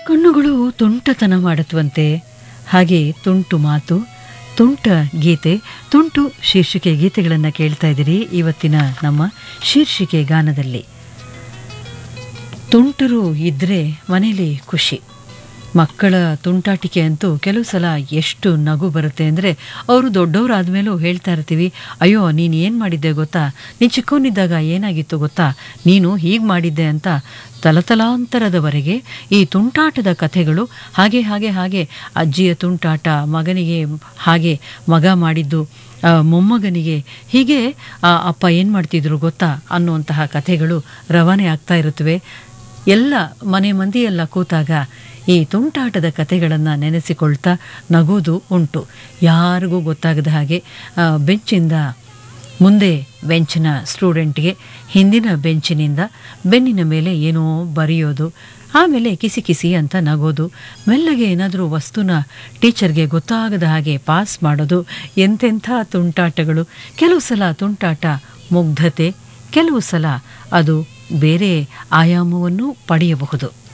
ಕಣ್ಣುಗಳು ತುಂಟತನ ಮಾಡುತ್ತವಂತೆ ಹಾಗೆ ತುಂಟು ಮಾತು ತುಂಟ ಗೀತೆ ತುಂಟು ಶೀರ್ಷಿಕೆ ಗೀತೆಗಳನ್ನು ಕೇಳ್ತಾ ಇದ್ದೀರಿ ಇವತ್ತಿನ ನಮ್ಮ ಶೀರ್ಷಿಕೆ ಗಾನದಲ್ಲಿ ತುಂಟರು ಇದ್ದರೆ ಮನೇಲಿ ಖುಷಿ ಮಕ್ಕಳ ತುಂಟಾಟಿಕೆ ಅಂತೂ ಕೆಲವು ಸಲ ಎಷ್ಟು ನಗು ಬರುತ್ತೆ ಅಂದರೆ ಅವರು ದೊಡ್ಡವರಾದ್ಮೇಲೂ ಹೇಳ್ತಾ ಇರ್ತೀವಿ ಅಯ್ಯೋ ನೀನು ಏನು ಮಾಡಿದ್ದೆ ಗೊತ್ತಾ ನೀನು ಚಿಕ್ಕವನಿದ್ದಾಗ ಏನಾಗಿತ್ತು ಗೊತ್ತಾ ನೀನು ಹೀಗೆ ಮಾಡಿದ್ದೆ ಅಂತ ತಲತಲಾಂತರದವರೆಗೆ ಈ ತುಂಟಾಟದ ಕಥೆಗಳು ಹಾಗೆ ಹಾಗೆ ಹಾಗೆ ಅಜ್ಜಿಯ ತುಂಟಾಟ ಮಗನಿಗೆ ಹಾಗೆ ಮಗ ಮಾಡಿದ್ದು ಆ, ಮೊಮ್ಮಗನಿಗೆ ಹೀಗೆ ಆ, ಅಪ್ಪ ಏನು ಮಾಡ್ತಿದ್ರು ಗೊತ್ತಾ ಅನ್ನುವಂತಹ ಕಥೆಗಳು ರವಾನೆ ಆಗ್ತಾ ಇರುತ್ತವೆ ಎಲ್ಲ ಮನೆ ಮಂದಿಯೆಲ್ಲ ಕೂತಾಗ ಈ ತುಂಟಾಟದ ಕಥೆಗಳನ್ನು ನೆನೆಸಿಕೊಳ್ತಾ ನಗೋದು ಉಂಟು ಯಾರಿಗೂ ಗೊತ್ತಾಗದ ಹಾಗೆ ಆ, ಬೆಂಚಿಂದ ಮುಂದೆ ಬೆಂಚಿನ ಸ್ಟೂಡೆಂಟ್ಗೆ ಹಿಂದಿನ ಬೆಂಚಿನಿಂದ ಬೆನ್ನಿನ ಮೇಲೆ ಏನೋ ಬರೆಯೋದು ಆಮೇಲೆ ಕಿಸಿ ಕಿಸಿ ಅಂತ ನಗೋದು ಮೆಲ್ಲಗೆ ಏನಾದರೂ ವಸ್ತುನ ಟೀಚರ್ಗೆ ಗೊತ್ತಾಗದ ಹಾಗೆ ಪಾಸ್ ಮಾಡೋದು ಎಂತೆಂಥ ತುಂಟಾಟಗಳು ಕೆಲವು ಸಲ ತುಂಟಾಟ ಮುಗ್ಧತೆ ಕೆಲವು ಸಲ ಅದು ಬೇರೆ ಆಯಾಮವನ್ನು ಪಡೆಯಬಹುದು